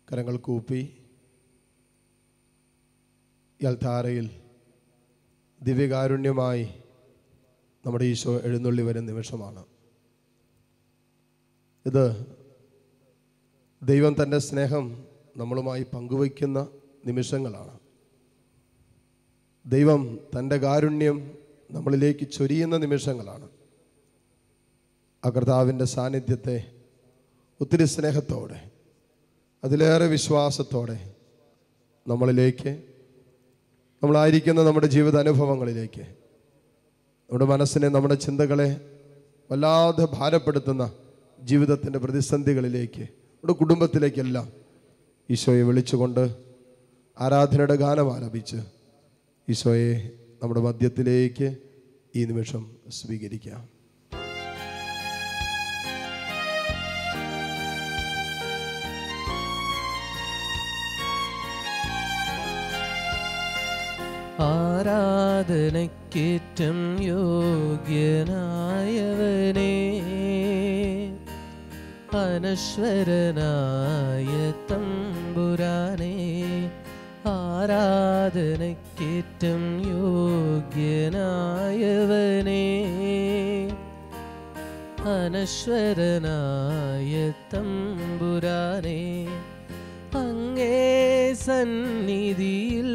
കരങ്ങൾ കൂപ്പി ഈ അൽത്താരയിൽ ദിവ്യകാരുണ്യമായി നമ്മുടെ ഈശോ എഴുന്നള്ളി വരുന്ന നിമിഷമാണ് ഇത് ദൈവം തൻ്റെ സ്നേഹം നമ്മളുമായി പങ്കുവയ്ക്കുന്ന നിമിഷങ്ങളാണ് ദൈവം തൻ്റെ കാരുണ്യം നമ്മളിലേക്ക് ചൊരിയുന്ന നിമിഷങ്ങളാണ് ആ കർത്താവിൻ്റെ സാന്നിധ്യത്തെ ഒത്തിരി സ്നേഹത്തോടെ അതിലേറെ വിശ്വാസത്തോടെ നമ്മളിലേക്ക് നമ്മളായിരിക്കുന്ന നമ്മുടെ ജീവിത അനുഭവങ്ങളിലേക്ക് നമ്മുടെ മനസ്സിനെ നമ്മുടെ ചിന്തകളെ വല്ലാതെ ഭാരപ്പെടുത്തുന്ന ജീവിതത്തിൻ്റെ പ്രതിസന്ധികളിലേക്ക് നമ്മുടെ കുടുംബത്തിലേക്കെല്ലാം ഈശോയെ വിളിച്ചുകൊണ്ട് ആരാധനയുടെ ഗാനം ആലപിച്ച് ഈശോയെ നമ്മുടെ മധ്യത്തിലേക്ക് ഈ നിമിഷം സ്വീകരിക്കാം ആരാധനയ്ക്കേറ്റം യോഗ്യനായവനെ അനശ്വരനായ തമ്പുരാനെ ആരാധനയ്ക്കേറ്റം യോഗ്യനായവനെ അനശ്വരനായ തമ്പുരാനെ അങ്ങേ സന്നിധിയിൽ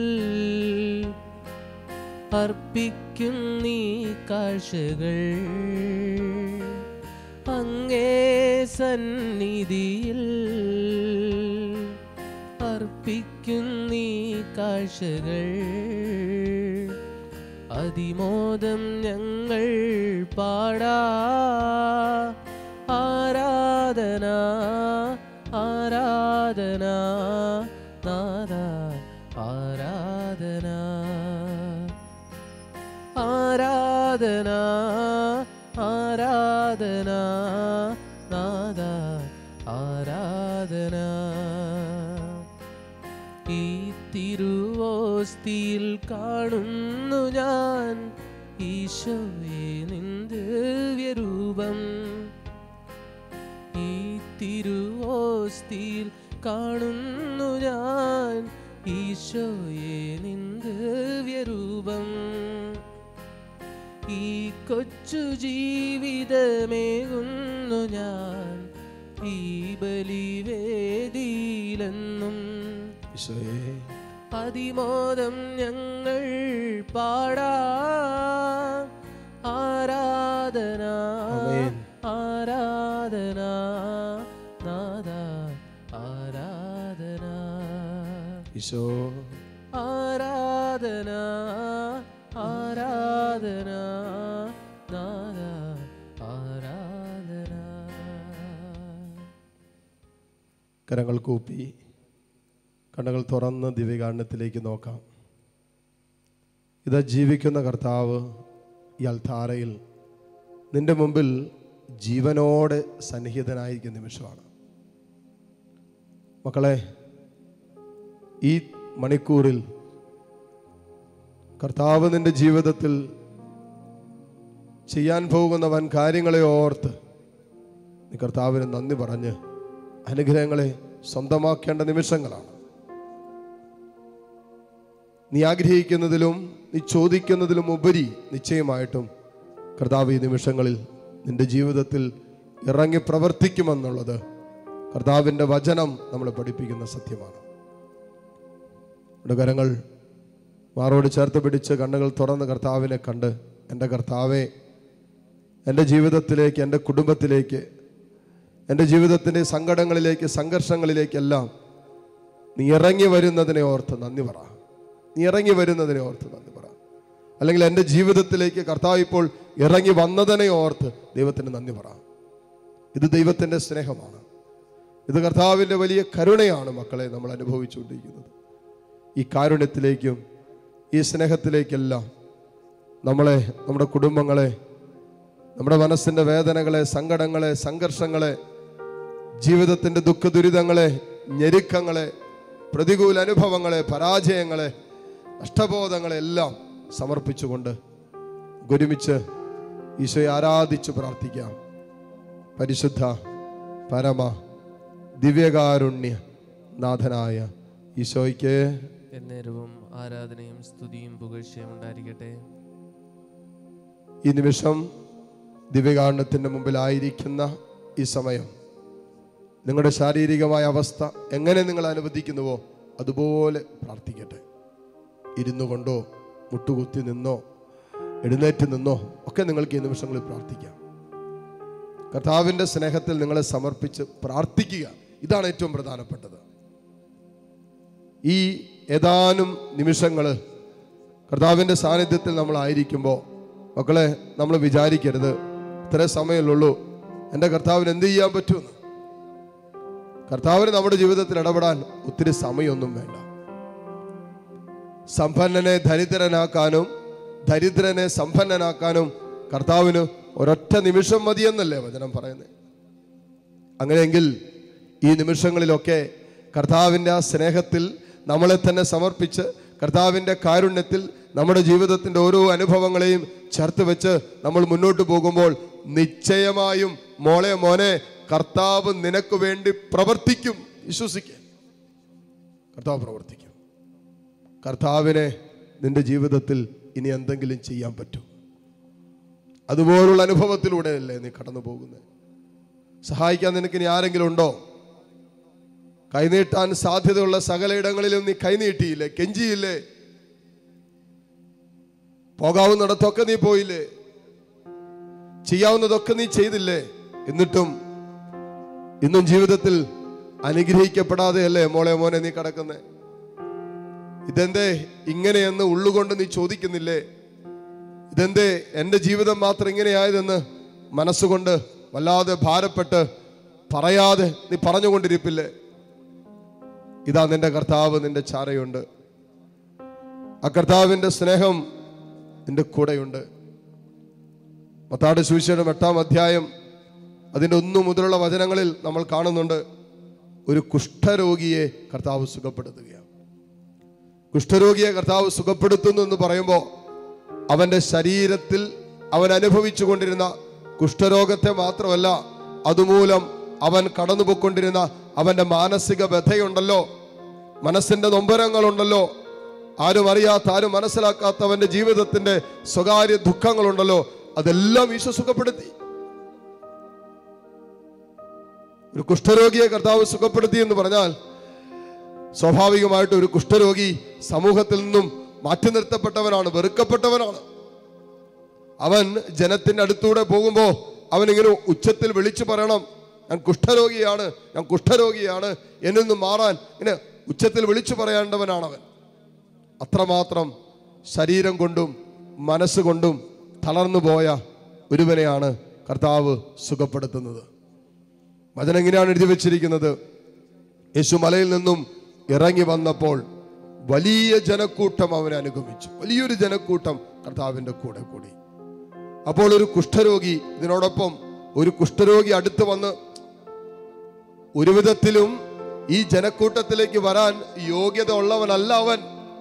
അർപ്പിക്കും നീ കാഴ്ചകൾ അങ്ങേ സന്നിധിയിൽ അർപ്പിക്കും നീ കാഴ്ചകൾ അതിമോദം ഞങ്ങൾ പാടാ ആരാധന ആരാധന നാദ ആരാധന ആരാധന ആരാധന നാദ ആരാധന ഈ തിരുവോസ്തിയിൽ കാണുന്നു ഞാൻ ഈശോയെ നിന്ദ്യരൂപം ഈ തിരുവോസ്തിയിൽ കാണുന്നു ഞാൻ ഈശോയെ നിന്ദ്യരൂപം ഈ കൊച്ചു ജീവിതമേകുന്നു ഞാൻ ഈ ബലിവേദിയിലെന്നും ഈശോയെ അതിമോദം ഞങ്ങൾ പാടാ ആരാധന ആമേൻ. ആരാധന നാദ ആരാധന ഈശോ ആരാധന ആരാധന നാദ ആരാധന കരങ്ങൾ കൂപ്പി കണ്ണുകൾ തുറന്ന് ദിവ്യകാരണത്തിലേക്ക് നോക്കാം ഇതാ ജീവിക്കുന്ന കർത്താവ് ഈ അൽത്താരയിൽ നിന്റെ മുമ്പിൽ ജീവനോടെ സന്നിഹിതനായിരിക്കുന്ന നിമിഷമാണ് മക്കളെ ഈ മണിക്കൂറിൽ കർത്താവ് നിന്റെ ജീവിതത്തിൽ ചെയ്യാൻ പോകുന്ന വൻ കാര്യങ്ങളെ ഓർത്ത് നീ കർത്താവിന് നന്ദി പറഞ്ഞ് അനുഗ്രഹങ്ങളെ സ്വന്തമാക്കേണ്ട നിമിഷങ്ങളാണ് നീ ആഗ്രഹിക്കുന്നതിലും നീ ചോദിക്കുന്നതിലും ഉപരി നിശ്ചയമായിട്ടും കർത്താവ് ഈ നിമിഷങ്ങളിൽ നിന്റെ ജീവിതത്തിൽ ഇറങ്ങി പ്രവർത്തിക്കുമെന്നുള്ളത് കർത്താവിൻ്റെ വചനം നമ്മളെ പഠിപ്പിക്കുന്ന സത്യമാണ് നമ്മുടെ കരങ്ങൾ മാറോട് ചേർത്ത് പിടിച്ച് കണ്ണുകൾ തുറന്ന് കർത്താവിനെ കണ്ട് എൻ്റെ കർത്താവെ എൻ്റെ ജീവിതത്തിലേക്ക് എൻ്റെ കുടുംബത്തിലേക്ക് എൻ്റെ ജീവിതത്തിൻ്റെ സങ്കടങ്ങളിലേക്ക് സംഘർഷങ്ങളിലേക്കെല്ലാം നീ ഇറങ്ങി വരുന്നതിനെ ഓർത്ത് നന്ദി പറ നീ ഇറങ്ങി വരുന്നതിനെ ഓർത്ത് നന്ദി പറ അല്ലെങ്കിൽ എൻ്റെ ജീവിതത്തിലേക്ക് കർത്താവ് ഇപ്പോൾ ഇറങ്ങി വന്നതിനെ ഓർത്ത് ദൈവത്തിന് നന്ദി പറ ഇത് ദൈവത്തിൻ്റെ സ്നേഹമാണ് ഇത് കർത്താവിൻ്റെ വലിയ കരുണയാണ് മക്കളെ നമ്മൾ അനുഭവിച്ചുകൊണ്ടിരിക്കുന്നത് ഈ കാരുണ്യത്തിലേക്കും ഈ സ്നേഹത്തിലേക്കെല്ലാം നമ്മളെ നമ്മുടെ കുടുംബങ്ങളെ നമ്മുടെ മനസ്സിൻ്റെ വേദനകളെ സങ്കടങ്ങളെ സംഘർഷങ്ങളെ ജീവിതത്തിൻ്റെ ദുഃഖ ദുരിതങ്ങളെ ഞെരുക്കങ്ങളെ പ്രതികൂല അനുഭവങ്ങളെ പരാജയങ്ങളെ നഷ്ടബോധങ്ങളെ എല്ലാം സമർപ്പിച്ചുകൊണ്ട് ഒരുമിച്ച് ഈശോയെ ആരാധിച്ച് പ്രാർത്ഥിക്കാം പരിശുദ്ധ പരമ ദിവ്യകാരുണ്യ നാഥനായ ഈശോയ്ക്ക് എന്നേരവും ആരാധനയും സ്തുതിയും പുകഴ്ചയും ഉണ്ടായിരിക്കട്ടെ ഈ നിമിഷം ദിവ്യകാരണത്തിൻ്റെ മുമ്പിലായിരിക്കുന്ന ഈ സമയം നിങ്ങളുടെ ശാരീരികമായ അവസ്ഥ എങ്ങനെ നിങ്ങൾ അനുവദിക്കുന്നുവോ അതുപോലെ പ്രാർത്ഥിക്കട്ടെ ഇരുന്നു കൊണ്ടോ മുട്ടുകുത്തി നിന്നോ എഴുന്നേറ്റ് നിന്നോ ഒക്കെ നിങ്ങൾക്ക് ഈ നിമിഷങ്ങളിൽ പ്രാർത്ഥിക്കാം കർത്താവിൻ്റെ സ്നേഹത്തിൽ നിങ്ങളെ സമർപ്പിച്ച് പ്രാർത്ഥിക്കുക ഇതാണ് ഏറ്റവും പ്രധാനപ്പെട്ടത് ഈ ഏതാനും നിമിഷങ്ങൾ കർത്താവിൻ്റെ സാന്നിധ്യത്തിൽ നമ്മളായിരിക്കുമ്പോൾ മക്കളെ നമ്മൾ വിചാരിക്കരുത് ഇത്ര സമയമല്ലുള്ളൂ എൻ്റെ കർത്താവിന് എന്ത് ചെയ്യാൻ പറ്റുമെന്ന് കർത്താവിന് നമ്മുടെ ജീവിതത്തിൽ ഇടപെടാൻ ഒത്തിരി സമയമൊന്നും വേണ്ട സമ്പന്നനെ ദരിദ്രനാക്കാനും ദരിദ്രനെ സമ്പന്നനാക്കാനും കർത്താവിന് ഒരൊറ്റ നിമിഷം മതിയെന്നല്ലേ വചനം പറയുന്നത് അങ്ങനെയെങ്കിൽ ഈ നിമിഷങ്ങളിലൊക്കെ കർത്താവിൻ്റെ ആ സ്നേഹത്തിൽ നമ്മളെ തന്നെ സമർപ്പിച്ച് കർത്താവിൻ്റെ കാരുണ്യത്തിൽ നമ്മുടെ ജീവിതത്തിൻ്റെ ഓരോ അനുഭവങ്ങളെയും ചേർത്ത് വെച്ച് നമ്മൾ മുന്നോട്ട് പോകുമ്പോൾ നിശ്ചയമായും മോളെ മോനെ കർത്താവ് നിനക്ക് വേണ്ടി പ്രവർത്തിക്കും വിശ്വസിക്കുക കർത്താവ് പ്രവർത്തിക്കും കർത്താവിനെ നിന്റെ ജീവിതത്തിൽ ഇനി എന്തെങ്കിലും ചെയ്യാൻ പറ്റും അതുപോലുള്ള അനുഭവത്തിലൂടെയല്ലേ നീ കടന്നു പോകുന്നത് സഹായിക്കാൻ നിനക്ക് ഇനി ആരെങ്കിലും ഉണ്ടോ കൈനീട്ടാൻ സാധ്യതയുള്ള സകലയിടങ്ങളിലും നീ കൈനീട്ടിയില്ലേ കെഞ്ചിയില്ലേ പോകാവുന്നിടത്തൊക്കെ നീ പോയില്ലേ ചെയ്യാവുന്നതൊക്കെ നീ ചെയ്തില്ലേ എന്നിട്ടും ഇന്നും ജീവിതത്തിൽ അനുഗ്രഹിക്കപ്പെടാതെയല്ലേ മോളെ മോനെ നീ കിടക്കുന്നേ ഇതെന്തേ ഇങ്ങനെയെന്ന് ഉള്ളുകൊണ്ട് നീ ചോദിക്കുന്നില്ലേ ഇതെന്തേ എൻ്റെ ജീവിതം മാത്രം ഇങ്ങനെയായതെന്ന് മനസ്സുകൊണ്ട് വല്ലാതെ ഭാരപ്പെട്ട് പറയാതെ നീ പറഞ്ഞുകൊണ്ടിരിപ്പില്ലേ ഇതാ നിന്റെ കർത്താവ് നിന്റെ ചാരയുണ്ട് ആ കർത്താവിൻ്റെ സ്നേഹം നിന്റെ കൂടെയുണ്ട് മത്താട് സുവിശേഷം എട്ടാം അധ്യായം അതിൻ്റെ ഒന്നു മുതലുള്ള വചനങ്ങളിൽ നമ്മൾ കാണുന്നുണ്ട് ഒരു കുഷ്ഠരോഗിയെ കർത്താവ് സുഖപ്പെടുത്തുകയാണ് കുഷ്ഠരോഗിയെ കർത്താവ് സുഖപ്പെടുത്തുന്നു എന്ന് പറയുമ്പോൾ അവൻ്റെ ശരീരത്തിൽ അവൻ അനുഭവിച്ചു കൊണ്ടിരുന്ന കുഷ്ഠരോഗത്തെ മാത്രമല്ല അതുമൂലം അവൻ കടന്നുപോയിക്കൊണ്ടിരുന്ന അവൻ്റെ മാനസിക വ്യഥയുണ്ടല്ലോ മനസ്സിൻ്റെ നൊമ്പരങ്ങളുണ്ടല്ലോ ആരും അറിയാത്ത ആരും മനസ്സിലാക്കാത്ത അവൻ്റെ ജീവിതത്തിൻ്റെ സ്വകാര്യ ദുഃഖങ്ങളുണ്ടല്ലോ അതെല്ലാം ഈശോ സുഖപ്പെടുത്തി ഒരു കുഷ്ഠരോഗിയെ കർത്താവ് സുഖപ്പെടുത്തി എന്ന് പറഞ്ഞാൽ സ്വാഭാവികമായിട്ട് ഒരു കുഷ്ഠരോഗി സമൂഹത്തിൽ നിന്നും മാറ്റി നിർത്തപ്പെട്ടവനാണ് വെറുക്കപ്പെട്ടവനാണ് അവൻ ജനത്തിന്റെ അടുത്തൂടെ പോകുമ്പോൾ അവൻ ഇങ്ങനെ ഉച്ചത്തിൽ വിളിച്ചു പറയണം ഞാൻ കുഷ്ഠരോഗിയാണ് ഞാൻ കുഷ്ഠരോഗിയാണ് എന്നിൽ നിന്ന് മാറാൻ ഇങ്ങനെ ഉച്ചത്തിൽ വിളിച്ചു പറയേണ്ടവനാണ് അവൻ അത്രമാത്രം ശരീരം കൊണ്ടും മനസ്സുകൊണ്ടും തളർന്നു പോയ ഒരുവനെയാണ് കർത്താവ് സുഖപ്പെടുത്തുന്നത് വചനം എങ്ങനെയാണ് എഴുതി വെച്ചിരിക്കുന്നത് യേശു മലയിൽ നിന്നും ഇറങ്ങി വന്നപ്പോൾ വലിയ ജനക്കൂട്ടം അവനെ അനുഗമിച്ചു വലിയൊരു ജനക്കൂട്ടം കർത്താവിൻ്റെ കൂടെ കൂടി അപ്പോൾ ഒരു കുഷ്ഠരോഗി ഇതിനോടൊപ്പം ഒരു കുഷ്ഠരോഗി അടുത്ത് വന്ന് ഒരു വിധത്തിലും ഈ ജനക്കൂട്ടത്തിലേക്ക് വരാൻ യോഗ്യത ഉള്ളവനല്ല അവൻ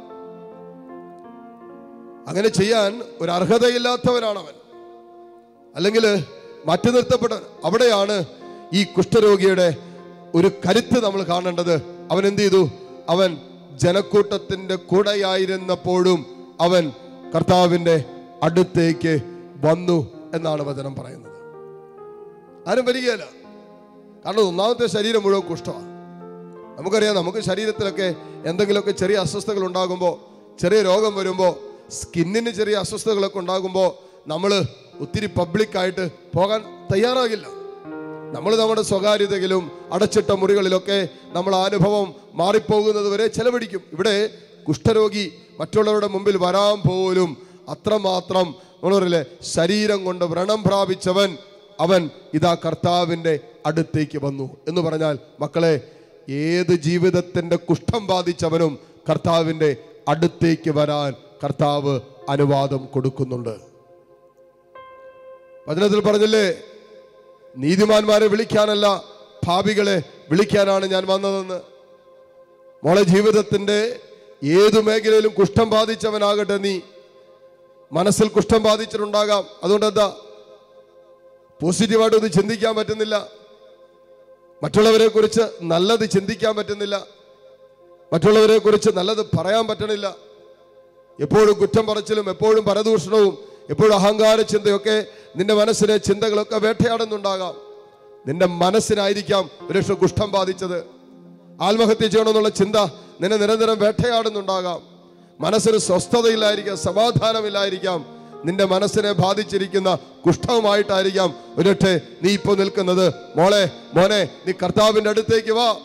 അങ്ങനെ ചെയ്യാൻ ഒരു അർഹതയില്ലാത്തവനാണ് അവൻ അല്ലെങ്കിൽ മാറ്റി നിർത്തപ്പെട്ടവൻ അവിടെയാണ് ഈ കുഷ്ഠരോഗിയുടെ ഒരു കരുത്ത് നമ്മൾ കാണേണ്ടത് അവൻ എന്ത് ചെയ്തു അവൻ ജനക്കൂട്ടത്തിന്റെ കൂടെയായിരുന്നപ്പോഴും അവൻ കർത്താവിന്റെ അടുത്തേക്ക് വന്നു എന്നാണ് വചനം പറയുന്നത് ആരും വരികയല്ല കാരണം ഒന്നാമത്തെ ശരീരം മുഴുവൻ കുഷ്ഠമാണ് നമുക്കറിയാം നമുക്ക് ശരീരത്തിലൊക്കെ എന്തെങ്കിലുമൊക്കെ ചെറിയ അസ്വസ്ഥതകൾ ഉണ്ടാകുമ്പോൾ ചെറിയ രോഗം വരുമ്പോൾ സ്കിന്നിന് ചെറിയ അസ്വസ്ഥതകളൊക്കെ ഉണ്ടാകുമ്പോൾ നമ്മൾ ഒത്തിരി പബ്ലിക്കായിട്ട് പോകാൻ തയ്യാറാകില്ല നമ്മൾ നമ്മുടെ സ്വകാര്യതയിലും അടച്ചിട്ട മുറികളിലൊക്കെ നമ്മൾ ആ അനുഭവം മാറിപ്പോകുന്നത് വരെ ചെലവഴിക്കും ഇവിടെ കുഷ്ഠരോഗി മറ്റുള്ളവരുടെ മുമ്പിൽ വരാൻ പോലും അത്രമാത്രം നമ്മൾ പറയില്ലേ ശരീരം കൊണ്ട് വ്രണം പ്രാപിച്ചവൻ അവൻ ഇതാ കർത്താവിൻ്റെ അടുത്തേക്ക് വന്നു എന്ന് പറഞ്ഞാൽ മക്കളെ ഏത് ജീവിതത്തിൻ്റെ കുഷ്ഠം ബാധിച്ചവനും കർത്താവിൻ്റെ അടുത്തേക്ക് വരാൻ കർത്താവ് അനുവാദം കൊടുക്കുന്നുണ്ട് വചനത്തിൽ പറഞ്ഞില്ലേ നീതിമാന്മാരെ വിളിക്കാനല്ല ഭാവികളെ വിളിക്കാനാണ് ഞാൻ വന്നതെന്ന് മോളെ ജീവിതത്തിന്റെ ഏതു മേഖലയിലും കുഷ്ഠം ബാധിച്ചവനാകട്ടെ നീ മനസ്സിൽ കുഷ്ഠം ബാധിച്ചിട്ടുണ്ടാകാം അതുകൊണ്ട് എന്താ പോസിറ്റീവായിട്ട് ഒന്ന് ചിന്തിക്കാൻ പറ്റുന്നില്ല മറ്റുള്ളവരെ കുറിച്ച് നല്ലത് ചിന്തിക്കാൻ പറ്റുന്നില്ല മറ്റുള്ളവരെ കുറിച്ച് നല്ലത് പറയാൻ പറ്റണില്ല എപ്പോഴും കുറ്റം പറച്ചിലും എപ്പോഴും പരദൂഷണവും എപ്പോഴും അഹങ്കാര ചിന്തയൊക്കെ നിന്റെ മനസ്സിലെ ചിന്തകളൊക്കെ വേട്ടയാടുന്നുണ്ടാകാം നിന്റെ മനസ്സിനായിരിക്കാം ഒരുപക്ഷെ കുഷ്ഠം ബാധിച്ചത് ആത്മഹത്യ ചെയ്യണമെന്നുള്ള ചിന്ത നിന്നെ നിരന്തരം വേട്ടയാടുന്നുണ്ടാകാം മനസ്സിന് സ്വസ്ഥതയില്ലായിരിക്കാം സമാധാനമില്ലായിരിക്കാം നിന്റെ മനസ്സിനെ ബാധിച്ചിരിക്കുന്ന കുഷ്ഠവുമായിട്ടായിരിക്കാം ഒരുപക്ഷെ നീ ഇപ്പോൾ നിൽക്കുന്നത് മോളെ മോനെ നീ കർത്താവിന്റെ അടുത്തേക്ക് വാ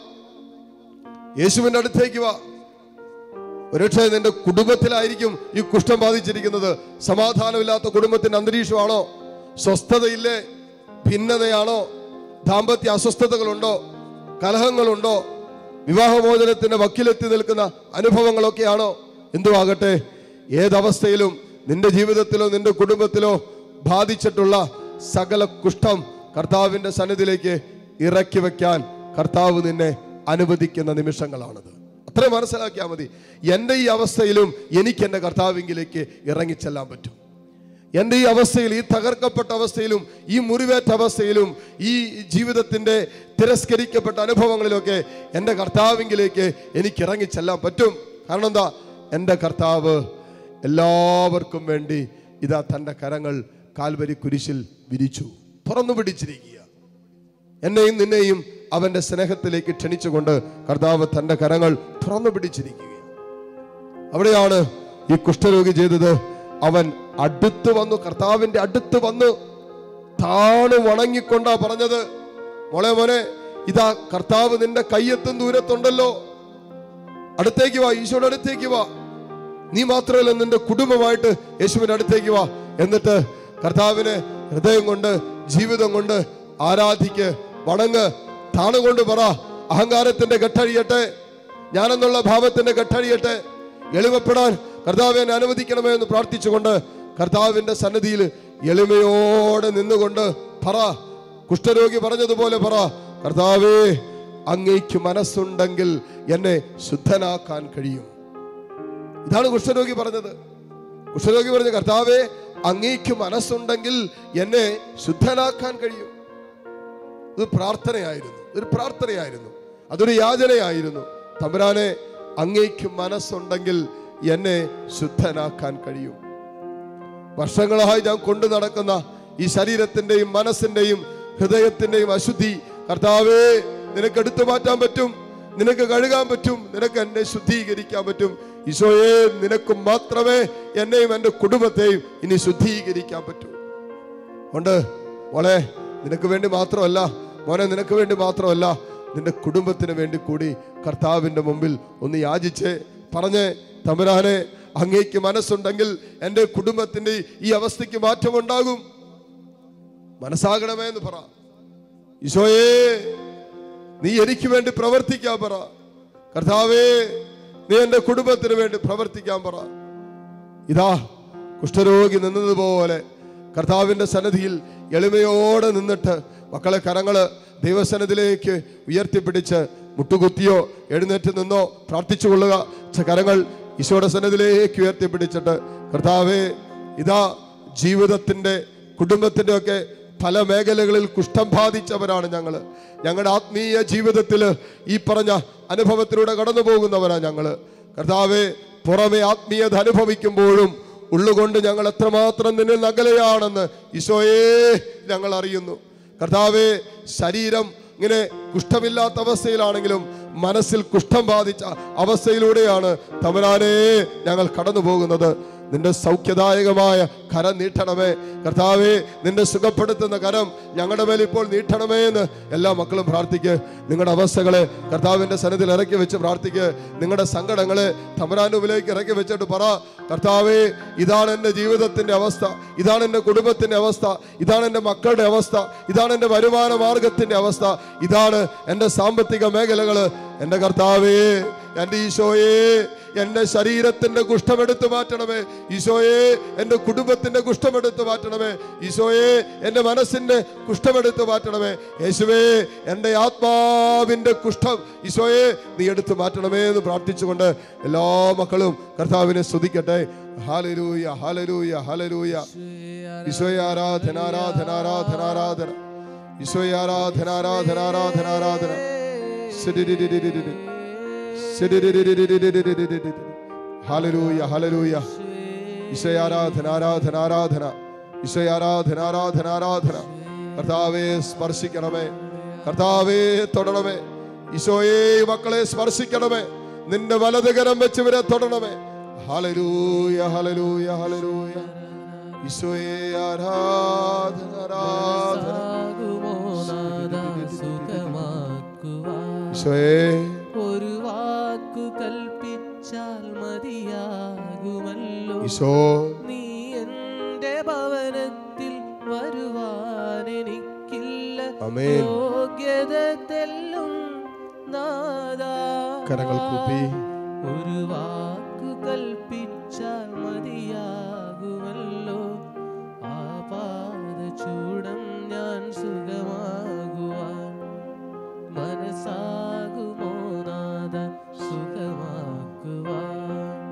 യേശുവിന്റെ അടുത്തേക്ക് വാ ഒരുപക്ഷെ നിന്റെ കുടുംബത്തിലായിരിക്കും ഈ കുഷ്ഠം ബാധിച്ചിരിക്കുന്നത് സമാധാനമില്ലാത്ത കുടുംബത്തിന്റെ അന്തരീക്ഷമാണോ സ്വസ്ഥതയില്ലേ ഭിന്നതയാണോ ദാമ്പത്യ അസ്വസ്ഥതകളുണ്ടോ കലഹങ്ങളുണ്ടോ വിവാഹമോചനത്തിന്റെ വക്കിലെത്തി നിൽക്കുന്ന അനുഭവങ്ങളൊക്കെയാണോ എന്തുവാകട്ടെ ഏതവസ്ഥയിലും നിന്റെ ജീവിതത്തിലോ നിന്റെ കുടുംബത്തിലോ ബാധിച്ചിട്ടുള്ള സകല കുഷ്ഠം കർത്താവിന്റെ സന്നിധിയിലേക്ക് ഇറക്കി വെക്കാൻ കർത്താവ് നിന്നെ അനുവദിക്കുന്ന നിമിഷങ്ങളാണത് അത്രയും മനസ്സിലാക്കിയാൽ മതി എൻ്റെ ഈ അവസ്ഥയിലും എനിക്ക് എൻ്റെ കർത്താവിങ്കിലേക്ക് ഇറങ്ങിച്ചെല്ലാൻ പറ്റും എൻ്റെ ഈ അവസ്ഥയിൽ ഈ തകർക്കപ്പെട്ട അവസ്ഥയിലും ഈ മുറിവേറ്റ അവസ്ഥയിലും ഈ ജീവിതത്തിൻ്റെ തിരസ്കരിക്കപ്പെട്ട അനുഭവങ്ങളിലൊക്കെ എൻ്റെ കർത്താവിങ്കിലേക്ക് എനിക്ക് ഇറങ്ങിച്ചെല്ലാൻ പറ്റും കാരണം എന്താ എൻ്റെ കർത്താവ് എല്ലാവർക്കും വേണ്ടി ഇതാ തൻ്റെ കരങ്ങൾ കാൽവരി കുരിശിൽ വിരിച്ചു തുറന്നു പിടിച്ചിരിക്കുക എന്നെയും നിന്നെയും അവന്റെ സ്നേഹത്തിലേക്ക് ക്ഷണിച്ചുകൊണ്ട് കർത്താവ് തന്റെ കരങ്ങൾ തുറന്നു പിടിച്ചിരിക്കുകയാണ് അവിടെയാണ് ഈ കുഷ്ഠരോഗി ചെയ്തത് അവൻ അടുത്ത് വന്നു കർത്താവിന്റെ അടുത്ത് വന്നു താണു വണങ്ങിക്കൊണ്ടാ പറഞ്ഞത് മോളെ മോനെ ഇതാ കർത്താവ് നിന്റെ കയ്യെത്തും ദൂരത്തുണ്ടല്ലോ അടുത്തേക്ക് വാ ഈശോയുടെ അടുത്തേക്ക് വാ നീ മാത്രമല്ല നിന്റെ കുടുംബമായിട്ട് യേശുവിന്റെ അടുത്തേക്ക് വാ എന്നിട്ട് കർത്താവിനെ ഹൃദയം കൊണ്ട് ജീവിതം കൊണ്ട് ആരാധിക്ക് വണങ്ങ് താണുകൊണ്ട് പറ അഹങ്കാരത്തിന്റെ കെട്ടഴിയട്ടെ ഞാനെന്നുള്ള ഭാവത്തിന്റെ കെട്ടഴിയട്ടെ എളിമപ്പെടാൻ കർത്താവെ എന്നെ അനുവദിക്കണമേ എന്ന് പ്രാർത്ഥിച്ചുകൊണ്ട് കർത്താവിന്റെ സന്നിധിയിൽ എളിമയോടെ നിന്നുകൊണ്ട് പറ കുഷ്ഠരോഗി പറഞ്ഞതുപോലെ പറ കർത്താവേ അങ്ങേക്ക് മനസ്സുണ്ടെങ്കിൽ എന്നെ ശുദ്ധനാക്കാൻ കഴിയും ഇതാണ് കുഷ്ഠരോഗി പറഞ്ഞത് കുഷ്ഠരോഗി പറഞ്ഞ കർത്താവെ അങ്ങേക്ക് മനസ്സുണ്ടെങ്കിൽ എന്നെ ശുദ്ധനാക്കാൻ കഴിയും ഇത് പ്രാർത്ഥനയായിരുന്നു ഒരു പ്രാർത്ഥനയായിരുന്നു അതൊരു യാചനയായിരുന്നു തമ്പുരാനെ അങ്ങേക്ക് മനസ്സുണ്ടെങ്കിൽ എന്നെ ശുദ്ധനാക്കാൻ കഴിയും വർഷങ്ങളായി ഞാൻ കൊണ്ടു നടക്കുന്ന ഈ ശരീരത്തിന്റെയും മനസ്സിന്റെയും ഹൃദയത്തിന്റെയും അശുദ്ധി കർത്താവേ നിനക്ക് എടുത്തു മാറ്റാൻ പറ്റും നിനക്ക് കഴുകാൻ പറ്റും നിനക്ക് എന്നെ ശുദ്ധീകരിക്കാൻ പറ്റും ഈശോയെ നിനക്ക് മാത്രമേ എന്നെയും എൻ്റെ കുടുംബത്തെയും ഇനി ശുദ്ധീകരിക്കാൻ പറ്റൂ ഉണ്ട് മോളെ നിനക്ക് വേണ്ടി മാത്രമല്ല മോനെ നിനക്ക് വേണ്ടി മാത്രമല്ല നിന്റെ കുടുംബത്തിന് വേണ്ടി കൂടി കർത്താവിന്റെ മുമ്പിൽ ഒന്ന് യാചിച്ച് പറഞ്ഞ് തമ്പുരാനെ അങ്ങേക്ക് മനസ്സുണ്ടെങ്കിൽ എൻ്റെ കുടുംബത്തിന്റെ ഈ അവസ്ഥയ്ക്ക് മാറ്റമുണ്ടാകും മനസ്സാകണമേ എന്ന് പറ ഈശോയേ നീ എനിക്ക് വേണ്ടി പ്രവർത്തിക്കാൻ പറ കർത്താവേ നീ എൻ്റെ കുടുംബത്തിന് വേണ്ടി പ്രവർത്തിക്കാൻ പറ ഇതാ കുഷ്ഠരോഗി നിന്നതുപോലെ കർത്താവിന്റെ സന്നിധിയിൽ എളിമയോടെ നിന്നിട്ട് മക്കളെ കരങ്ങള് ദൈവസന്നിധിയിലേക്ക് ഉയർത്തിപ്പിടിച്ച് മുട്ടുകുത്തിയോ എഴുന്നേറ്റ് നിന്നോ പ്രാർത്ഥിച്ചു കൊള്ളുക ച കരങ്ങൾ ഈശോയുടെ സന്നിധിയിലേക്ക് ഉയർത്തിപ്പിടിച്ചിട്ട് കർത്താവേ ഇതാ ജീവിതത്തിന്റെ കുടുംബത്തിന്റെ ഒക്കെ പല മേഖലകളിൽ കുഷ്ഠം ബാധിച്ചവരാണ് ഞങ്ങൾ ഞങ്ങളുടെ ആത്മീയ ജീവിതത്തിൽ ഈ പറഞ്ഞ അനുഭവത്തിലൂടെ കടന്നു പോകുന്നവരാണ് ഞങ്ങൾ കർത്താവെ പുറമെ ആത്മീയത അനുഭവിക്കുമ്പോഴും ഉള്ളുകൊണ്ട് ഞങ്ങൾ എത്രമാത്രം നിന്നിൽ നകലയാണെന്ന് ഈശോയെ ഞങ്ങൾ അറിയുന്നു കർത്താവെ ശരീരം ഇങ്ങനെ കുഷ്ഠമില്ലാത്ത അവസ്ഥയിലാണെങ്കിലും മനസ്സിൽ കുഷ്ഠം ബാധിച്ച അവസ്ഥയിലൂടെയാണ് തമരാനെ ഞങ്ങൾ കടന്നു പോകുന്നത് നിന്റെ സൗഖ്യദായകമായ കരം നീട്ടണമേ കർത്താവേ നിന്റെ സുഖപ്പെടുത്തുന്ന കരം ഞങ്ങളുടെ മേൽ ഇപ്പോൾ നീട്ടണമേ എന്ന് എല്ലാ മക്കളും പ്രാർത്ഥിക്ക് നിങ്ങളുടെ അവസ്ഥകളെ കർത്താവിന്റെ സന്നിധിയിൽ ഇറക്കി വെച്ച് പ്രാർത്ഥിക്ക് നിങ്ങളുടെ സങ്കടങ്ങളെ തമരാനുവിലേക്ക് ഇറക്കി വെച്ചിട്ട് പറ കർത്താവേ ഇതാണ് എൻ്റെ ജീവിതത്തിന്റെ അവസ്ഥ ഇതാണ് എൻ്റെ കുടുംബത്തിന്റെ അവസ്ഥ ഇതാണ് എൻ്റെ മക്കളുടെ അവസ്ഥ ഇതാണ് എൻ്റെ വരുമാന മാർഗത്തിന്റെ അവസ്ഥ ഇതാണ് എൻ്റെ സാമ്പത്തിക മേഖലകള് എൻ്റെ കർത്താവേ എൻ്റെ ഈശോയേ എൻ്റെ ശരീരത്തിന്റെ കുഷ്ഠമെടുത്ത് മാറ്റണമേ ഈശോയെ എൻ്റെ കുടുംബത്തിന്റെ കുഷ്ഠമെടുത്ത് മാറ്റണമേ ഈശോയെ എൻ്റെ മനസ്സിന്റെ കുഷ്ഠമെടുത്ത് മാറ്റണമേ യേശുവേ എൻ്റെ ആത്മാവിന്റെ കുഷ്ഠം ഈശോയെ നീ എടുത്ത് മാറ്റണമേ എന്ന് പ്രാർത്ഥിച്ചുകൊണ്ട് എല്ലാ മക്കളും കർത്താവിനെ സ്തുതിക്കട്ടെ ഹാലരൂയ ഹാലരൂയ ഹാലരൂയ ഈശോയെ ആരാധന ആരാധന ആരാധന ആരാധന ഈശോയെ ആരാധന ആരാധന ആരാധന ആരാധന ഹലലൂയ ഹലലൂയ ഈശോയെ ആരാധന ആരാധന ആരാധന ഈശോയെ ആരാധന ആരാധന ആരാധന കർത്താവെ സ്പർശിക്കണമേ കർത്താവെ തൊടണമേ ഈശോയെ ഈ മക്കളെ സ്പർശിക്കണമേ നിന്റെ വലതുകരം വെച്ച് ഇവരെ തൊടണമേ ഹലലൂയ ഹലലൂയ ഹലലൂയ ഈശോയെ ആരാധന ആരാധന സാകുമോ നാഥ സുഖമാക്കുവാൻ ഈശോയെ ഒരു വാക്കു കൽപ്പിച്ചാൽ മതിയാകുമല്ലോ ഈശോ നീ എന്റെ ഭവനത്തിൽ വരുവാൻ എനിക്കില്ല ആമേൻ. യോഗ്യത തെല്ലും നാദാ കരങ്ങൾ കൂപ്പി ഒരു വാക്കു കൽപ്പിച്ചാൽ മതിയാകുമല്ലോ ആ പാദചൂടം ഞാൻ സുഖമാകുവാൻ മനസ്സാകുമോ നാദ സുഖമാക്കുവാൻ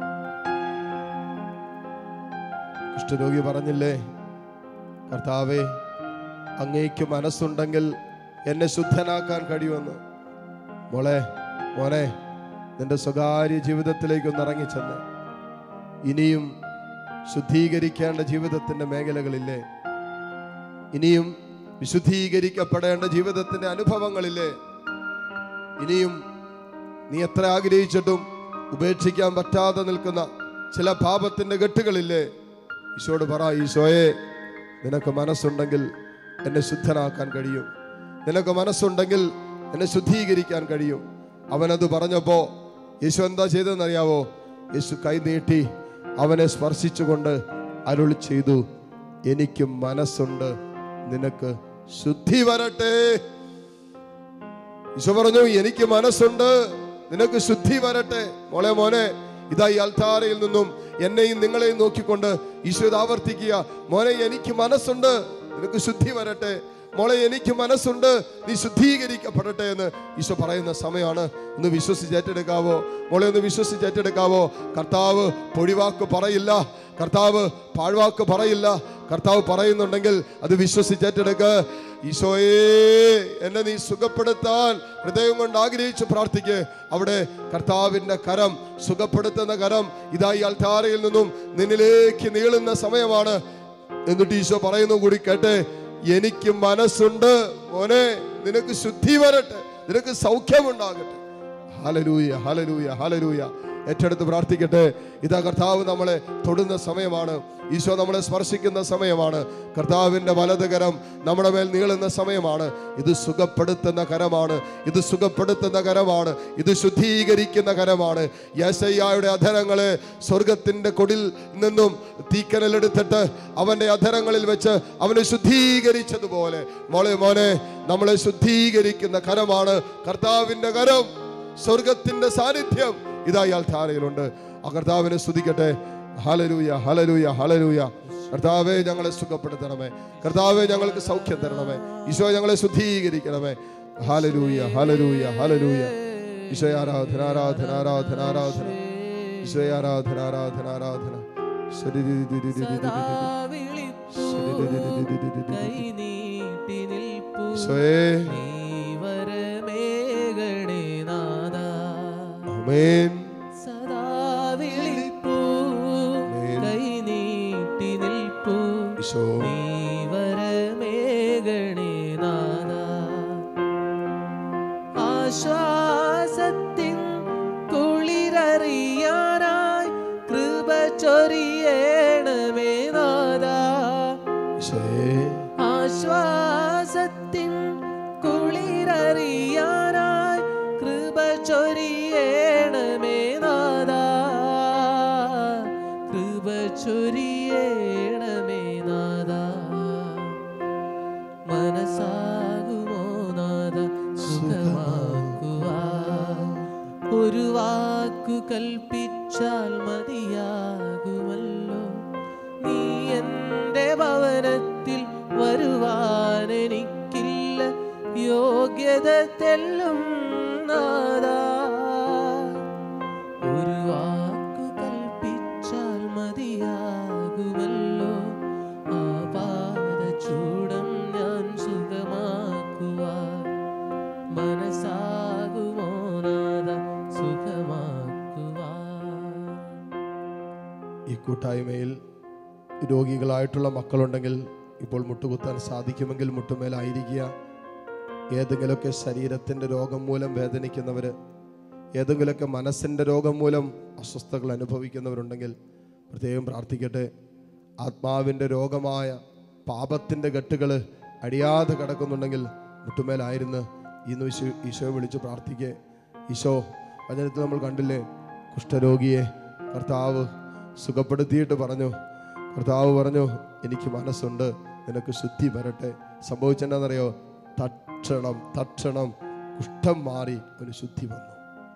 കുഷ്ഠരോഗി പറഞ്ഞില്ലേ കർത്താവേ അങ്ങേക്ക് മനസ്സുണ്ടെങ്കിൽ എന്നെ ശുദ്ധനാക്കാൻ കഴിയുമെന്ന് മോളെ മോനെ നിന്റെ സ്വകാര്യ ജീവിതത്തിലേക്ക് ഒന്ന് ഇറങ്ങിച്ചെന്ന് ഇനിയും ശുദ്ധീകരിക്കേണ്ട ജീവിതത്തിന്റെ മേഖലകളില്ലേ ഇനിയും വിശുദ്ധീകരിക്കപ്പെടേണ്ട ജീവിതത്തിന്റെ അനുഭവങ്ങളില്ലേ ഇനിയും നീ എത്ര ആഗ്രഹിച്ചിട്ടും ഉപേക്ഷിക്കാൻ പറ്റാതെ നിൽക്കുന്ന ചില പാപത്തിന്റെ കെട്ടുകളില്ലേ ഈശോട് പറ ഈശോയെ നിനക്ക് മനസ്സുണ്ടെങ്കിൽ എന്നെ ശുദ്ധനാക്കാൻ കഴിയും നിനക്ക് മനസ്സുണ്ടെങ്കിൽ എന്നെ ശുദ്ധീകരിക്കാൻ കഴിയും അവനത് പറഞ്ഞപ്പോ യേശു എന്താ ചെയ്തതെന്നറിയാവോ യേശു കൈ നീട്ടി അവനെ സ്പർശിച്ചുകൊണ്ട് അരുൾ ചെയ്തു എനിക്ക് മനസ്സുണ്ട് നിനക്ക് ശുദ്ധി വരട്ടെ ഈശോ പറഞ്ഞു എനിക്ക് മനസ്സുണ്ട് നിനക്ക് ശുദ്ധി വരട്ടെ മോളെ മോനെ ഇതാ ഈ അൽത്താരയിൽ നിന്നും എന്നെയും നിങ്ങളെയും നോക്കിക്കൊണ്ട് ഈശോ ഇത് ആവർത്തിക്കുക മോനെ എനിക്ക് മനസ്സുണ്ട് നിനക്ക് ശുദ്ധി വരട്ടെ മോളെ എനിക്ക് മനസ്സുണ്ട് നീ ശുദ്ധീകരിക്കപ്പെടട്ടെ എന്ന് ഈശോ പറയുന്ന സമയമാണ് ഒന്ന് വിശ്വസിച്ച് ഏറ്റെടുക്കാവോ മോളെ ഒന്ന് വിശ്വസിച്ച് ഏറ്റെടുക്കാവോ കർത്താവ് പൊടിവാക്ക് പറയില്ല കർത്താവ് പാഴ്വാക്ക് പറയില്ല കർത്താവ് പറയുന്നുണ്ടെങ്കിൽ അത് വിശ്വസിച്ച് ഏറ്റെടുക്ക് ഈശോയേ എന്നെ നീ സുഖപ്പെടുത്താൻ ഹൃദയം കൊണ്ട് ആഗ്രഹിച്ച് പ്രാർത്ഥിക്ക് അവിടെ കർത്താവിന്റെ കരം സുഖപ്പെടുത്തുന്ന കരം ഇതായി അൽത്താരയിൽ നിന്നും നിന്നിലേക്ക് നീളുന്ന സമയമാണ് എന്നിട്ട് ഈശോ പറയുന്നു കൂടി കേട്ടെ എനിക്ക് മനസ്സുണ്ട് മോനെ നിനക്ക് ശുദ്ധി വരട്ടെ നിനക്ക് സൗഖ്യമുണ്ടാകട്ടെ ഹലലൂയ ഹലലൂയ ഹലലൂയ ഏറ്റെടുത്ത് പ്രാർത്ഥിക്കട്ടെ ഇതാ കർത്താവ് നമ്മളെ തൊടുന്ന സമയമാണ് ഈശോ നമ്മളെ സ്പർശിക്കുന്ന സമയമാണ് കർത്താവിൻ്റെ വലതുകരം നമ്മുടെ മേൽ നീളുന്ന സമയമാണ് ഇത് സുഖപ്പെടുത്തുന്ന കരമാണ് ഇത് സുഖപ്പെടുത്തുന്ന കരമാണ് ഇത് ശുദ്ധീകരിക്കുന്ന കരമാണ് യേശയ്യായുടെ അധരങ്ങളെ സ്വർഗത്തിൻ്റെ കൊടിൽ നിന്നും തീക്കനലെടുത്തിട്ട് അവൻ്റെ അധരങ്ങളിൽ വെച്ച് അവനെ ശുദ്ധീകരിച്ചതുപോലെ മോളെ മോനെ നമ്മളെ ശുദ്ധീകരിക്കുന്ന കരമാണ് കർത്താവിൻ്റെ കരം സ്വർഗത്തിന്റെ സാന്നിധ്യം ഇതാ ഇയാൾ ധാരയിലുണ്ട് ആ കർത്താവിനെ സ്തുതിക്കട്ടെ ഹലലൂയ ഹലലൂയ ഹലലൂയ കർത്താവെ ഞങ്ങളെ സുഖപ്പെടുത്തണമേ കർത്താവെ ഞങ്ങൾക്ക് സൗഖ്യം തരണമേ ഈശോ ഞങ്ങളെ ശുദ്ധീകരിക്കണമേ ഹലലൂയ ഹലലൂയ ഹലലൂയ ഈശോ ആരാധന ആരാധന ആരാധന ആരാധന ഈശോ ആരാധന ആരാധന ആരാധന ശരി സദാ വിളിപ്പൂ കൈ നീട്ടി നിൽപ്പൂ ഈശോയെ നീ വരമേകണേ നാദാ ആമേൻ സദാ വിളിപ്പൂ കൈ നീട്ടി നിൽപ്പൂ ഈശോ നീ വരമേകണേ നാദാ ആശ്വാസത്തിൻ കുളിരറിയാനായി കൃപ ചൊരിയണമേ നാദാ ഈശോയെ ആശ്വാസത്തിൻ കുളിരറിയാനായി കൃപ ചൊരിയണമേ നാദാ കൃപ ചൊരിയണമേ നാദാ മനസ്സാകുമോ നാദ സുഖമാക്കുവാൻ ഒരു വാക്കു കൽപ്പിച്ചാൽ മതിയാകുമല്ലോ നീ എൻ്റെ ഭവനത്തിൽ വരുവാൻ എനിക്കില്ല യോഗ്യത തെല്ലും നാദാ ഒരു വാക്കു കൽപ്പിച്ചാൽ മതിയാകുമല്ലോ ആ പാദചൂടം ഞാൻ സുഖമാക്കുവാൻ മനസ്സാകുമോ നാദ സുഖമാ ഈ കൂട്ടായ്മയിൽ രോഗികളായിട്ടുള്ള മക്കളുണ്ടെങ്കിൽ ഇപ്പോൾ മുട്ടുകുത്താൻ സാധിക്കുമെങ്കിൽ മുട്ടുമേലായിരിക്കുക ഏതെങ്കിലുമൊക്കെ ശരീരത്തിൻ്റെ രോഗം മൂലം വേദനിക്കുന്നവർ ഏതെങ്കിലുമൊക്കെ മനസ്സിൻ്റെ രോഗം മൂലം അസ്വസ്ഥതകൾ അനുഭവിക്കുന്നവരുണ്ടെങ്കിൽ പ്രത്യേകം പ്രാർത്ഥിക്കട്ടെ ആത്മാവിൻ്റെ രോഗമായ പാപത്തിൻ്റെ കെട്ടുകൾ അടിയാതെ കിടക്കുന്നുണ്ടെങ്കിൽ മുട്ടുമേലായിരുന്നു ഇന്ന് ഈശോ ഈശോയെ വിളിച്ച് പ്രാർത്ഥിക്കേ ഈശോ വചനത്തിൽ നമ്മൾ കണ്ടില്ലേ കുഷ്ഠരോഗിയെ കർത്താവ് സുഖപ്പെടുത്തിയിട്ട് പറഞ്ഞു കർത്താവ് പറഞ്ഞു എനിക്ക് മനസ്സുണ്ട് നിനക്ക് ശുദ്ധി വരട്ടെ സംഭവിച്ചെന്താണെന്നറിയോ തക്ഷണം തക്ഷണം കുഷ്ഠം മാറി ഒരു ശുദ്ധി വന്നു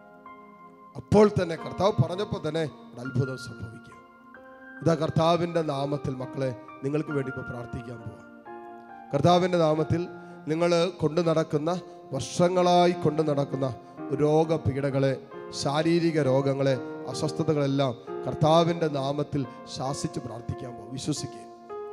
അപ്പോൾ തന്നെ കർത്താവ് പറഞ്ഞപ്പോൾ തന്നെ ഒരു അത്ഭുതം സംഭവിക്കുക ഇതാ കർത്താവിൻ്റെ നാമത്തിൽ മക്കളെ നിങ്ങൾക്ക് വേണ്ടി ഇപ്പോൾ പ്രാർത്ഥിക്കാൻ പോവാം കർത്താവിൻ്റെ നാമത്തിൽ നിങ്ങൾ കൊണ്ടു നടക്കുന്ന വർഷങ്ങളായി കൊണ്ടു നടക്കുന്ന രോഗപീഠകളെ ശാരീരിക രോഗങ്ങളെ അസ്വസ്ഥതകളെല്ലാം കർത്താവിൻ്റെ നാമത്തിൽ ശാസിച്ച് പ്രാർത്ഥിക്കാൻ പോകും വിശ്വസിക്കുക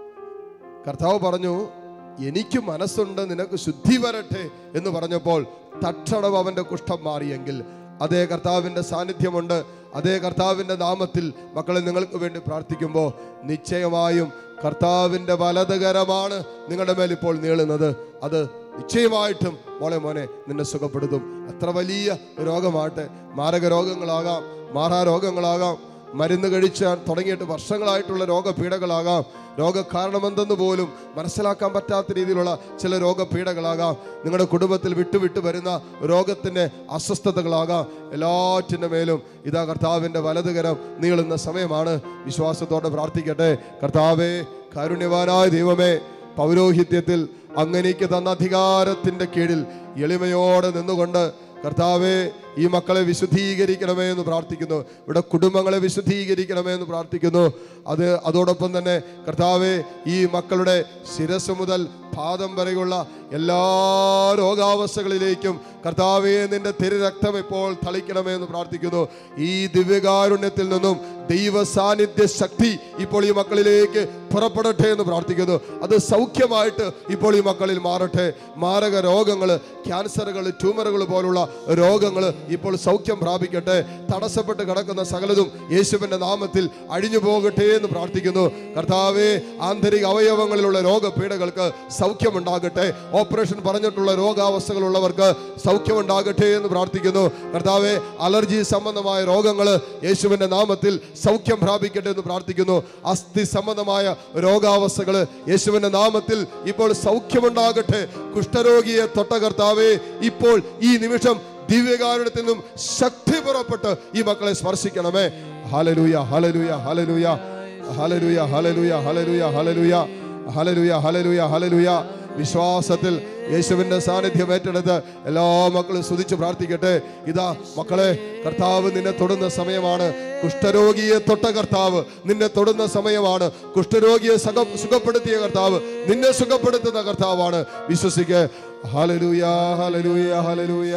കർത്താവ് പറഞ്ഞു എനിക്ക് മനസ്സുണ്ട് നിനക്ക് ശുദ്ധി വരട്ടെ എന്ന് പറഞ്ഞപ്പോൾ തക്ഷണം അവന്റെ കുഷ്ഠം മാറിയെങ്കിൽ അതേ കർത്താവിന്റെ സാന്നിധ്യമുണ്ട് അതേ കർത്താവിന്റെ നാമത്തിൽ മക്കളെ നിങ്ങൾക്ക് വേണ്ടി പ്രാർത്ഥിക്കുമ്പോൾ നിശ്ചയമായും കർത്താവിന്റെ വലതുകരമാണ് നിങ്ങളുടെ മേൽ ഇപ്പോൾ നീളുന്നത് അത് നിശ്ചയമായിട്ടും മോളെ മോനെ നിന്നെ സുഖപ്പെടുത്തും എത്ര വലിയ രോഗമാട്ടെ മാരക രോഗങ്ങളാകാം മാറാ രോഗങ്ങളാകാം മരുന്ന് കഴിച്ചാൽ തുടങ്ങിയിട്ട് വർഷങ്ങളായിട്ടുള്ള രോഗപീഠകളാകാം രോഗകാരണമെന്തെന്ന് പോലും മനസ്സിലാക്കാൻ പറ്റാത്ത രീതിയിലുള്ള ചില രോഗപീഠകളാകാം നിങ്ങളുടെ കുടുംബത്തിൽ വിട്ടുവിട്ട് വരുന്ന രോഗത്തിൻ്റെ അസ്വസ്ഥതകളാകാം എല്ലാറ്റിൻ്റെ മേലും ഇതാ കർത്താവിൻ്റെ വലതുകരം നീളുന്ന സമയമാണ് വിശ്വാസത്തോടെ പ്രാർത്ഥിക്കട്ടെ കർത്താവേ കാരുണ്യവാനായ ദൈവമേ പൗരോഹിത്യത്തിൽ അങ്ങനെക്ക് തന്ന അധികാരത്തിൻ്റെ കീഴിൽ എളിമയോടെ നിന്നുകൊണ്ട് കർത്താവെ ഈ മക്കളെ വിശുദ്ധീകരിക്കണമേ എന്ന് പ്രാർത്ഥിക്കുന്നു ഇവിടെ കുടുംബങ്ങളെ വിശുദ്ധീകരിക്കണമേ എന്ന് പ്രാർത്ഥിക്കുന്നു അത് അതോടൊപ്പം തന്നെ കർത്താവെ ഈ മക്കളുടെ ശിരസ് മുതൽ പാദം വരെയുള്ള എല്ലാ രോഗാവസ്ഥകളിലേക്കും കർത്താവെ നിന്റെ തിരുരക്തം ഇപ്പോൾ തളിക്കണമേ എന്ന് പ്രാർത്ഥിക്കുന്നു ഈ ദിവ്യകാരുണ്യത്തിൽ നിന്നും ദൈവ സാന്നിധ്യ ശക്തി ഇപ്പോൾ ഈ മക്കളിലേക്ക് പുറപ്പെടട്ടെ എന്ന് പ്രാർത്ഥിക്കുന്നു അത് സൗഖ്യമായിട്ട് ഇപ്പോൾ ഈ മക്കളിൽ മാറട്ടെ മാരക രോഗങ്ങൾ ക്യാൻസറുകൾ ട്യൂമറുകൾ പോലുള്ള രോഗങ്ങൾ ഇപ്പോൾ സൗഖ്യം പ്രാപിക്കട്ടെ തടസ്സപ്പെട്ട് കിടക്കുന്ന സകലതും യേശുവിന്റെ നാമത്തിൽ അഴിഞ്ഞു പോകട്ടെ എന്ന് പ്രാർത്ഥിക്കുന്നു കർത്താവെ ആന്തരിക അവയവങ്ങളിലുള്ള രോഗപീഠകൾക്ക് സൗഖ്യമുണ്ടാകട്ടെ ഓപ്പറേഷൻ പറഞ്ഞിട്ടുള്ള രോഗാവസ്ഥകളുള്ളവർക്ക് സൗഖ്യമുണ്ടാകട്ടെ എന്ന് പ്രാർത്ഥിക്കുന്നു കർത്താവെ അലർജി സംബന്ധമായ രോഗങ്ങൾ യേശുവിന്റെ നാമത്തിൽ സൗഖ്യം പ്രാപിക്കട്ടെ എന്ന് പ്രാർത്ഥിക്കുന്നു അസ്ഥി സംബന്ധമായ രോഗാവസ്ഥകൾ യേശുവിന്റെ നാമത്തിൽ ഇപ്പോൾ സൗഖ്യമുണ്ടാകട്ടെ കുഷ്ഠരോഗിയെ തൊട്ട കർത്താവെ ഇപ്പോൾ ഈ നിമിഷം ദിവ്യകാരുണ്യത്തിൽ നിന്നും ശക്തി പുറപ്പെട്ട് ഈ മക്കളെ സ്പർശിക്കണമേ ഹലലൂയ ഹലലൂയ ഹലലൂയ ഹലലൂയ ഹലലൂയ ഹലലൂയ ഹലലൂയ ഹലലൂയ ഹലലൂയ ഹലലൂയ വിശ്വാസത്തിൽ യേശുവിന്റെ സാന്നിധ്യം ഏറ്റെടുത്ത് എല്ലാ മക്കളും സ്തുതിച്ച് പ്രാർത്ഥിക്കട്ടെ ഇതാ മക്കളെ കർത്താവ് നിന്നെ തൊടുന്ന സമയമാണ് കുഷ്ഠരോഗിയെ തൊട്ട കർത്താവ് നിന്നെ തൊടുന്ന സമയമാണ് കുഷ്ഠരോഗിയെ സുഖ സുഖപ്പെടുത്തിയ കർത്താവ് നിന്നെ സുഖപ്പെടുത്തുന്ന കർത്താവാണ് വിശ്വസിക്ക് ഹലലൂയ ഹലലൂയ ഹലലൂയ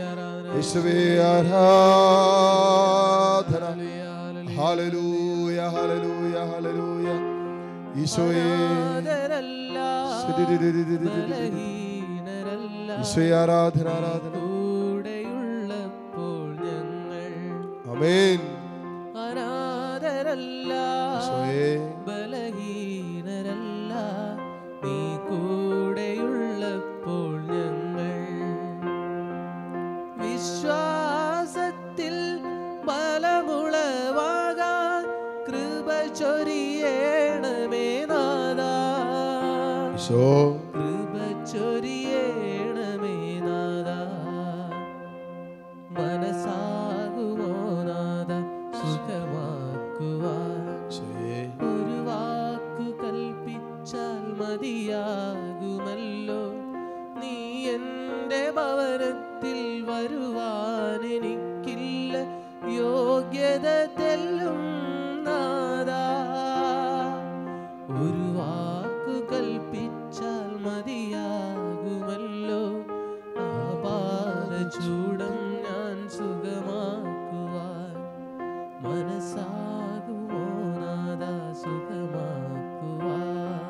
യേശുവേ ആരാധന ഹലലൂയ ഹലലൂയ ഹലലൂയ ഈശോയെ ആദരല്ല, ബലഹീനരല്ല, ഈശോയെ ആരാധന ആരാധന കൂടെയുള്ളപ്പോൾ ഞങ്ങൾ അമേൻ അനാഥരല്ല ഈശോയെ ബലഹീനരല്ല നീ കൂടെയുള്ളപ്പോൾ ഞങ്ങൾ വിശ്വാസത്തിൽ ബലമുളവാകാൻ കൃപ ചൊരിയണമേ നാദാ ഈശോ കൃപ ചൊരിയണമേ നാദാ മനസ്സാകുമോ നാദ സുഖമാക്കുവാൻ ഈശോയെ ഒരു വാക്കു കൽപ്പിച്ചാൽ മതിയാകുമല്ലോ നീ എൻ്റെ ഭവനത്തിൽ വരുവാൻ എനിക്കില്ല യോഗ്യത തെല്ലും നാദാ ഒരു വാക്കു കൽപ്പിച്ചാൽ മതിയാകുമല്ലോ ആപാര ചൂടം ഞാൻ സുഖമാക്കുവാൻ മനസ്സാകുമോ നാദ സുഖമാക്കുവാൻ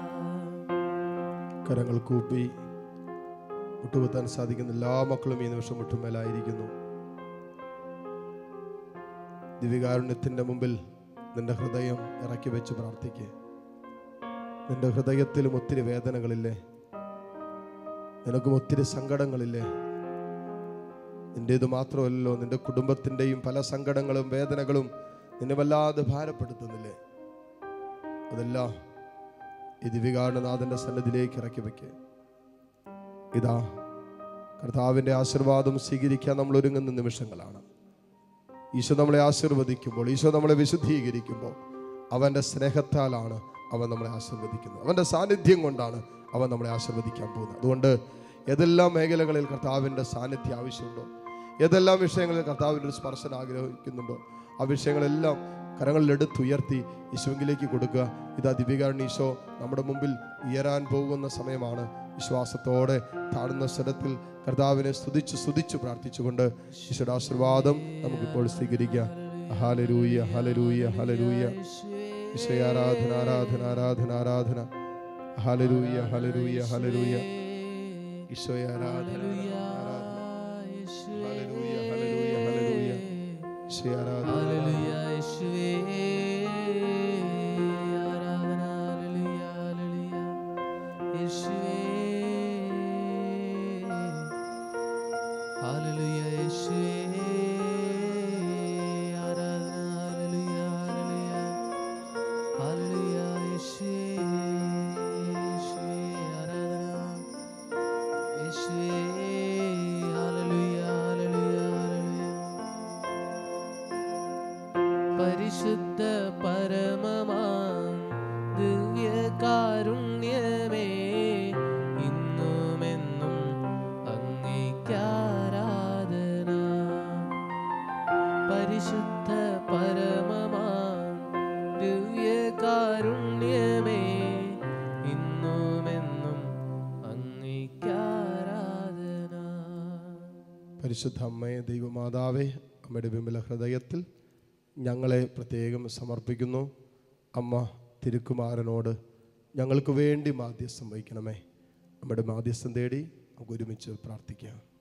കരങ്ങൾ കൂപ്പി മുട്ടുകുത്താൻ സാധിക്കുന്ന എല്ലാ മക്കളും ഈ നിമിഷം മുട്ടുമേലായിരിക്കുന്നു ദിവ്യകാരുണ്യത്തിൻ്റെ മുമ്പിൽ നിന്റെ ഹൃദയം ഇറക്കി വെച്ച് പ്രാർത്ഥിക്കുക നിന്റെ ഹൃദയത്തിലും ഒത്തിരി വേദനകളില്ലേ നിനക്കും ഒത്തിരി സങ്കടങ്ങളില്ലേ നിന്റേത് മാത്രമല്ലല്ലോ നിന്റെ കുടുംബത്തിൻ്റെയും പല സങ്കടങ്ങളും വേദനകളും നിന്നെ വല്ലാതെ ഭാരപ്പെടുത്തുന്നില്ലേ അതെല്ലാം ഈ ദിവികാരണനാഥൻ്റെ സന്നിധിയിലേക്ക് ഇറക്കി വെക്കുക ഇതാ കർത്താവിൻ്റെ ആശീർവാദം സ്വീകരിക്കാൻ നമ്മൾ ഒരുങ്ങുന്ന നിമിഷങ്ങളാണ് ഈശോ നമ്മളെ ആശീർവദിക്കുമ്പോൾ ഈശോ നമ്മളെ വിശുദ്ധീകരിക്കുമ്പോൾ അവൻ്റെ സ്നേഹത്താലാണ് അവൻ നമ്മളെ ആശീർവദിക്കുന്നത് അവൻ്റെ സാന്നിധ്യം കൊണ്ടാണ് അവൻ നമ്മളെ ആശീർവദിക്കാൻ പോകുന്നത് അതുകൊണ്ട് ഏതെല്ലാം മേഖലകളിൽ കർത്താവിൻ്റെ സാന്നിധ്യം ആവശ്യമുണ്ടോ ഏതെല്ലാം വിഷയങ്ങളിൽ കർത്താവിൻ്റെ ഒരു സ്പർശനം ആഗ്രഹിക്കുന്നുണ്ടോ ആ വിഷയങ്ങളെല്ലാം കരങ്ങളിലെടുത്തുയർത്തി യേശുവിലേക്ക് കൊടുക്കുക ഇതാ ദിവികാരൻ ഈശോ നമ്മുടെ മുമ്പിൽ ഉയരാൻ പോകുന്ന സമയമാണ് വിശ്വാസത്തോടെ താഴ്ന്ന സ്വരത്തിൽ കർത്താവിനെ സ്തുതിച്ച് സ്തുതിച്ച് പ്രാർത്ഥിച്ചുകൊണ്ട് ഈശോയുടെ ആശീർവാദം നമുക്കിപ്പോൾ സ്വീകരിക്കാം ഹലരൂയ ഹലരൂയ ഹലരൂയ ഈശോയെ ആരാധന ആരാധന ആരാധന ആരാധന ഹലരൂയ ഹലരൂയ ഹലരൂയ ഈശോയെ ആരാധന ആരാധന ഹല്ലേലൂയ, ഹല്ലേലൂയ, ഹല്ലേലൂയ. ഈശോയെ ആരാധന ഹല്ലേലൂയ, യേശുവേ. ആരാധന, ഹല്ലേലൂയ, ഹല്ലേലൂയ. യേശുവേ. ഹല്ലേലൂയ, യേശുവേ. ആരാധന, ഹല്ലേലൂയ, ഹല്ലേലൂയ. ഹല്ലേലൂയ, യേശുവേ. യേശുവേ, ആരാധന. യേശുവേ. ഹല്ലേലൂയ, ഹല്ലേലൂയ, ഹല്ലേലൂയ. പരിശുദ്ധ പരമമാം ദിവ്യകാരുണ്യമേ ഇന്നുമെന്നും അങ്ങേക്കാരാധന പരിശുദ്ധ പരമമാം ദിവ്യകാരുണ്യമേ ഇന്നുമെന്നും അങ്ങേക്കാരാധന പരിശുദ്ധ അമ്മയെ ദൈവമാതാവേ അമ്മയുടെ വിമല ഹൃദയത്തിൽ ഞങ്ങളെ പ്രത്യേകം സമർപ്പിക്കുന്നു അമ്മ തിരുക്കുമാരനോട് ഞങ്ങൾക്ക് വേണ്ടി മാധ്യസ്ഥം വഹിക്കണമേ നമ്മുടെ മാധ്യസ്ഥം തേടി നമുക്ക് ഒരുമിച്ച് പ്രാർത്ഥിക്കാം